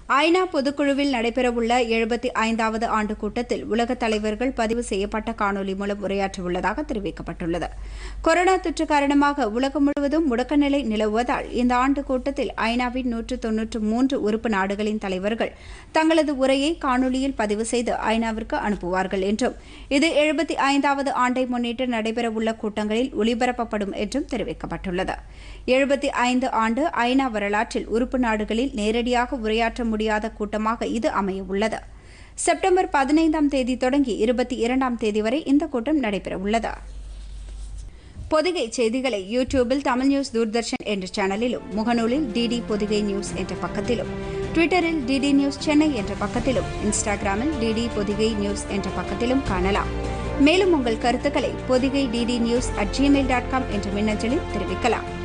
ஐநா பொதுக்குழுவில் நடைபெறவுள்ள எழுபத்தி ஐந்தாவது ஆண்டு கூட்டத்தில் உலக தலைவர்கள் பதிவு செய்யப்பட்ட காணொலி மூலம் உரையாற்றவுள்ளதாக தெரிவிக்கப்பட்டுள்ளது கொரோனா தொற்று காரணமாக உலகம் முழுவதும் முடக்க நிலை நிலவுவதால் இந்த ஆண்டு கூட்டத்தில் ஐநாவின் நூற்று தொன்னூற்று மூன்று உறுப்பு நாடுகளின் தலைவர்கள் தங்களது உரையை காணொலியில் பதிவு செய்து ஐநாவிற்கு அனுப்புவார்கள் என்றும் இது எழுபத்தி ஐந்தாவது ஆண்டை முன்னிட்டு நடைபெறவுள்ள கூட்டங்களில் ஒலிபரப்பப்படும் என்றும் தெரிவிக்கப்பட்டுள்ளது எழுபத்தி ஐந்து ஆண்டு ஐநா வரலாற்றில் உறுப்பு நாடுகளில் நேரடியாக உரையாற்ற முடியாத கூட்டமாக இது அமையவுள்ளது செப்டம்பர் பதினைந்தாம் தேதி தொடங்கி இருபத்தி இரண்டாம் தேதி வரை இந்த கூட்டம் நடைபெறவுள்ளது பொதிகை செய்திகளை யூடியூபில் தமிழ் நியூஸ் தூர்தர்ஷன் என்ற சேனலிலும் முகநூலில் டிடி பொதிகை நியூஸ் என்ற பக்கத்திலும் ட்விட்டரில் டிடி நியூஸ் சென்னை என்ற பக்கத்திலும் இன்ஸ்டாகிராமில் டிடி பொதிகை நியூஸ் என்ற பக்கத்திலும் காணலாம் மேலும் உங்கள் கருத்துக்களை Podhigai DD news at Gmail dot com என்ற மின்னஞ்சலில் தெரிவிக்கலாம்